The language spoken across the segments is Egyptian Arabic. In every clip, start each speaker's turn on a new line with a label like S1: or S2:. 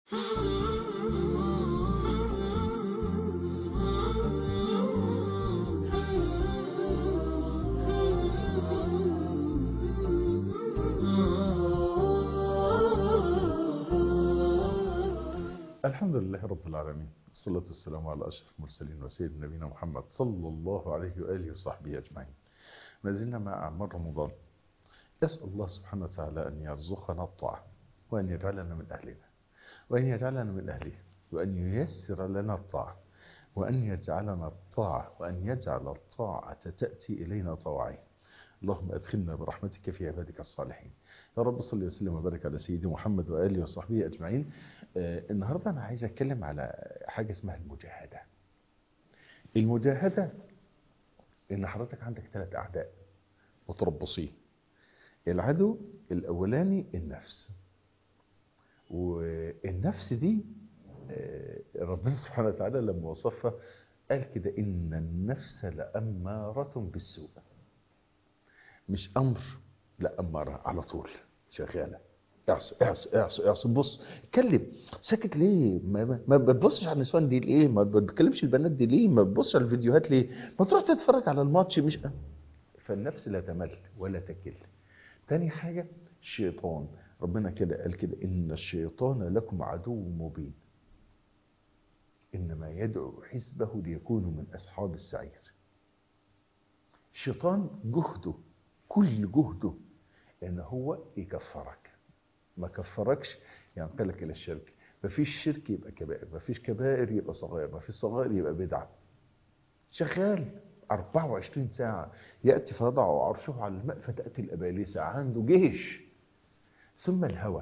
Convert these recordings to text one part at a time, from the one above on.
S1: الحمد لله رب العالمين الصلاة والسلام على أشرف المرسلين وسيد نبينا محمد صلى الله عليه وآله وصحبه أجمعين ما زلنا مع أعمال رمضان أسأل الله سبحانه وتعالى أن يرزقنا الطاعة وأن يجعلنا من أهلنا وأن يجعلنا من أهله وأن ييسر لنا الطاعة وأن يجعلنا الطاعة وأن يجعل الطاعة تأتي إلينا طواعين اللهم أدخلنا برحمتك في عبادك الصالحين يا رب صل وسلم وبارك على سيدي محمد وآله وصحبه أجمعين آه النهاردة أنا عايز أتكلم على حاجة اسمها المجاهدة المجاهدة إن حضرتك عندك ثلاث أعداء متربصين العدو الأولاني النفس والنفس دي آه ربنا سبحانه وتعالى لما وصفها قال كده إن النفس لأمارة بالسوء مش أمر لا أمارة على طول شغالة اعص اعص اعص اعص بص اتكلم ساكت ليه ما, ما بتبصش على النسوان دي ليه ما بتكلمش البنات دي ليه ما بتبصش على الفيديوهات ليه ما تروح تتفرج على الماتش مش فالنفس لا تمل ولا تكل تاني حاجة الشيطان ربنا كده قال كده إن الشيطان لكم عدو مبين إنما يدعو حزبه ليكونوا من أصحاب السعير الشيطان جهده كل جهده ان هو يكفرك ما كفركش ينقلك الى الشرك مفيش شرك يبقى كبائر مفيش كبائر يبقى صغائر مفيش صغائر يبقى بدعه شغال 24 ساعة يأتي فيضع عرشه على الماء فتأتي الأبالسة عنده جيش ثم الهوى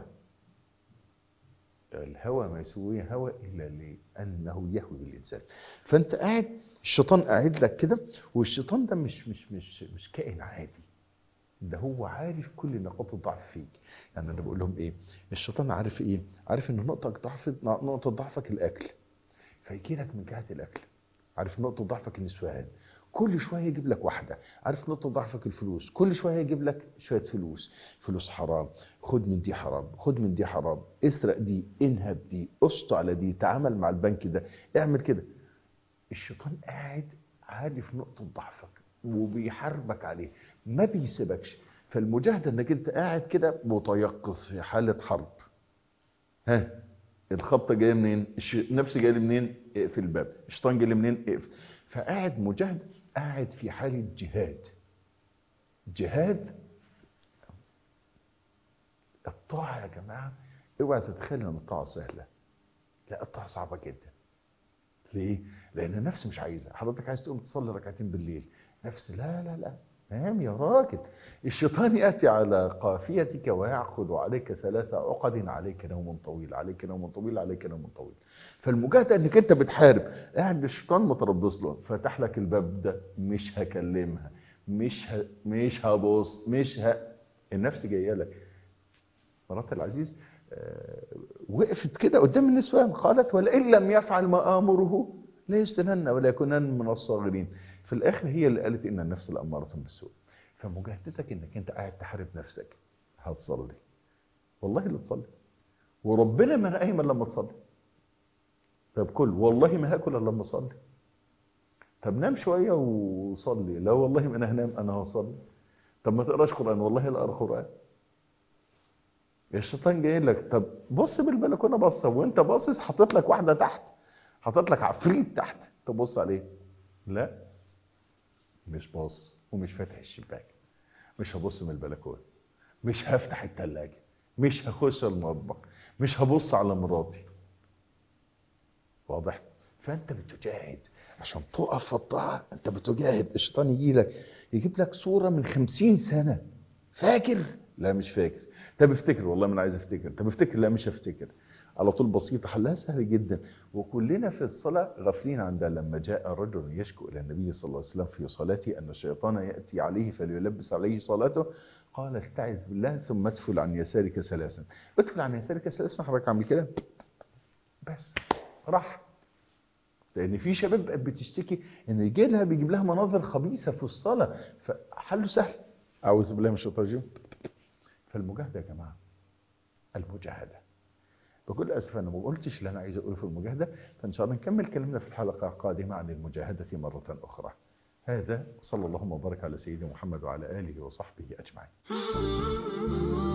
S1: الهوى ما يسويه هوى إلا لأنه يهوي بالإنسان فأنت قاعد الشيطان قاعد لك كده والشيطان ده مش مش مش مش كائن عادي ده هو عارف كل نقاط الضعف فيك يعني انا بقول لهم ايه الشيطان عارف ايه عارف ان نقطه ضعف نقطه ضعفك الاكل فيجي لك من جهه الاكل عارف نقطه ضعفك النسوان كل شويه يجيب لك واحده عارف نقطه ضعفك الفلوس كل شويه يجيب لك شويه فلوس فلوس حرام خد من دي حرام خد من دي حرام اسرق دي انهب دي قسط على دي تعامل مع البنك ده اعمل كده الشيطان قاعد عارف نقطه ضعفك وبيحاربك عليه ما بيسيبكش فالمجاهده انك انت قاعد كده متيقظ في حاله حرب ها الخبطه جايه منين النفس جايه منين اقفل الباب الشيطان جاي منين اقفل فقاعد مجاهد قاعد في حاله جهاد جهاد الطاعه يا جماعه اوعى تتخيل ان الطاعه سهله لا الطاعه صعبه جدا ليه لان النفس مش عايزه حضرتك عايز تقوم تصلي ركعتين بالليل نفس لا لا لا نام يا راجل الشيطان يأتي على قافيتك ويعقد عليك ثلاث عقد عليك نوم طويل عليك نوم طويل عليك نوم طويل فالمجاهدة انك انت بتحارب قاعد الشيطان متربص له فتح لك الباب ده مش هكلمها مش ه... مش هبص مش ه... النفس جايه لك مرات العزيز آه وقفت كده قدام النسوان قالت ولئن لم يفعل ما امره لا يستنن ولا يكونن من الصاغرين في الاخر هي اللي قالت ان النفس الاماره بالسوء فمجاهدتك انك انت قاعد تحارب نفسك هتصلي والله اللي تصلي وربنا ما انا قايم الا لما تصلي طب كل والله ما هاكل الا لما اصلي طب نام شويه وصلي لا والله ما انا هنام انا هصلي طب ما تقراش قران والله لا اقرا قران الشيطان جاي لك طب بص بالبلكونه بصه وانت باصص حاطط لك واحده تحت حاطط لك عفريت تحت تبص عليه لا مش باص ومش فاتح الشباك مش هبص من البلكونه مش هفتح التلاجة مش هخش المطبخ مش هبص على مراتي واضح فانت بتجاهد عشان تقف في الطاعه انت بتجاهد الشيطان يجي لك يجيب لك صوره من خمسين سنه فاكر لا مش فاكر طب افتكر والله ما انا عايز افتكر طب افتكر لا مش هفتكر على طول بسيطة حلها سهل جدا وكلنا في الصلاة غافلين عندها لما جاء رجل يشكو إلى النبي صلى الله عليه وسلم في صلاته أن الشيطان يأتي عليه فليلبس عليه صلاته قال استعذ بالله ثم ادفل عن يسارك ثلاثا ادفل عن يسارك ثلاثا حضرتك عامل كده بس راح لان في شباب بقت بتشتكي ان يجي لها بيجيب لها مناظر خبيثه في الصلاه فحله سهل اعوذ بالله من الشيطان الرجيم فالمجاهده يا جماعه المجاهده بكل أسف أنا ما قلتش اللي أنا عايز أقوله في المجاهدة فإن شاء الله نكمل كلامنا في الحلقة القادمة عن المجاهدة مرة أخرى هذا صلى الله وبارك على سيدنا محمد وعلى آله وصحبه أجمعين